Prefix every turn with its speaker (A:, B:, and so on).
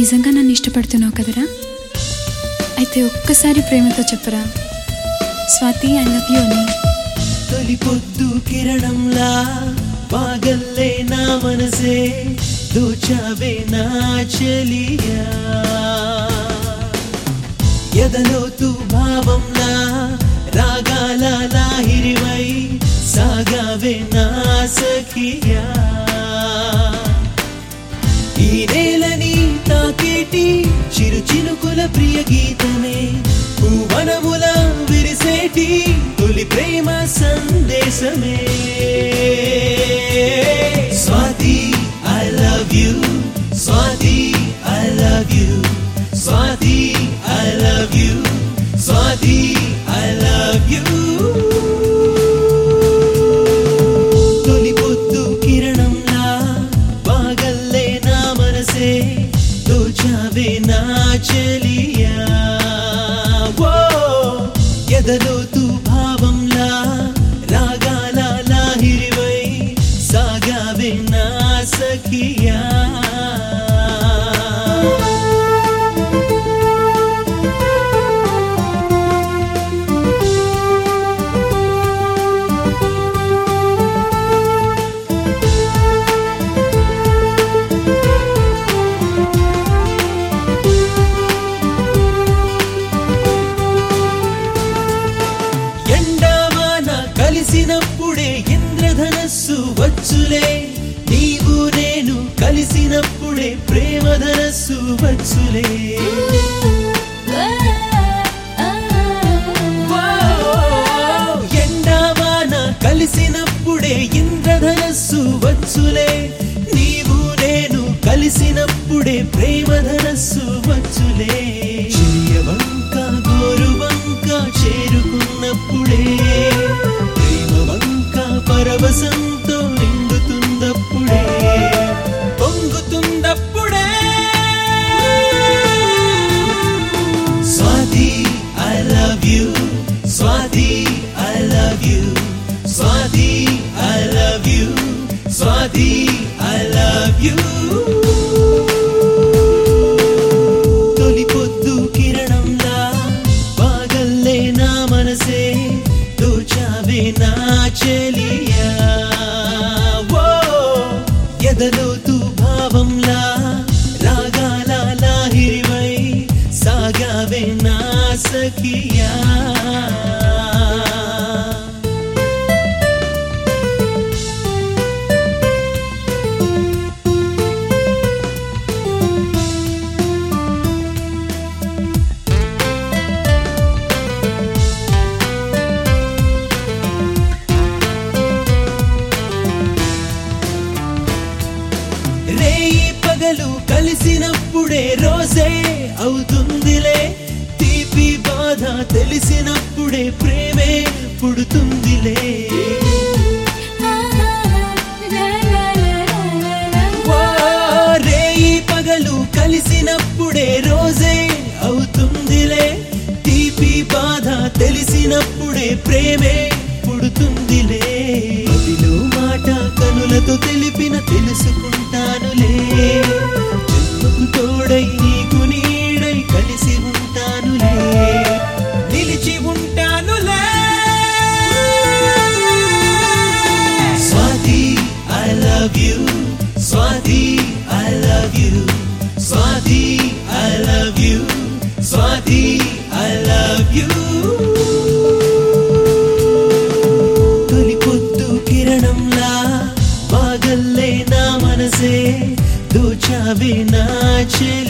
A: నిజంగా నన్ను ఇష్టపడుతున్నావు కదరా అయితే ఒక్కసారి ప్రేమతో చెప్పరా స్వాతి ఐ లవ్ యూ అని
B: తొలి పొద్దు కిరణంలా పాగల్లే నా మనసే దోచావే నా చెలియా ఎదలోతు భావంలా రాగాల లాహిరివై సాగావే నా సఖియా ఈ నేలని తాకేటి చిరు చినుకుల ప్రియ గీతమే భువనముల విరిసేటి తొలి ప్రేమ సందేశమే Swathi I love you Swathi I love you Swathi I love you Swathi I love you తొలి పొద్దు కిరణంలా బాగల్లే నా మనసే దోచావే నా చెలియా ఓ ఎదలోతు భావంలా రాగాల లాహిరివై సాగావే నా సఖియా ఎండామాన కలిసినప్పుడే ఇంద్రధనస్సు వచ్చులే నీవు నేను కలిసినప్పుడే ప్రేమధనస్సు వచ్చులే ఎండామాన కలిసినప్పుడే ఇంద్రధనస్సు వచ్చులే నీవు నేను కలిసినప్పుడే ప్రేమధనస్సు వచ్చులే చెయ్యవంక గోరువంక చేరుకున్నప్పుడే ప్రేమ వంక పరవశంతో నిండుతుందప్పుడే పొంగుతుందప్పుడే Swathi I love you Swathi I love you Swathi I love you Swathi I love you తొలి పొద్దు కిరణంలా బాగల్లే నా మనసే దోచావే నా చెలియా ఓ ఎదలోతు భావంలా రాగాల లాహిరివై సాగావే నా సఖియా రేయి పగలు కలిసినప్పుడే రోజే అవుతుందిలే తీపి బాధ తెలిసినప్పుడే ప్రేమే పుడుతుందిలే వా, రేయి పగలు కలిసినప్పుడే రోజే అవుతుందిలే తీపి బాధ తెలిసినప్పుడే ప్రేమే పుడుతుందిలే మదిలో మాట కనులతో తెలిపిన తెలుసుకుంటానులే జన్మకు తోడై నీకు నీడై కలిసి ఉంటానులే నిలిచి ఉంటానులే Swathi I love you Swathi I love you Swathi I love you Swathi I love you తొలి పొద్దు కిరణంలా బాగల్లే నా మనసే దోచావే నా చెలి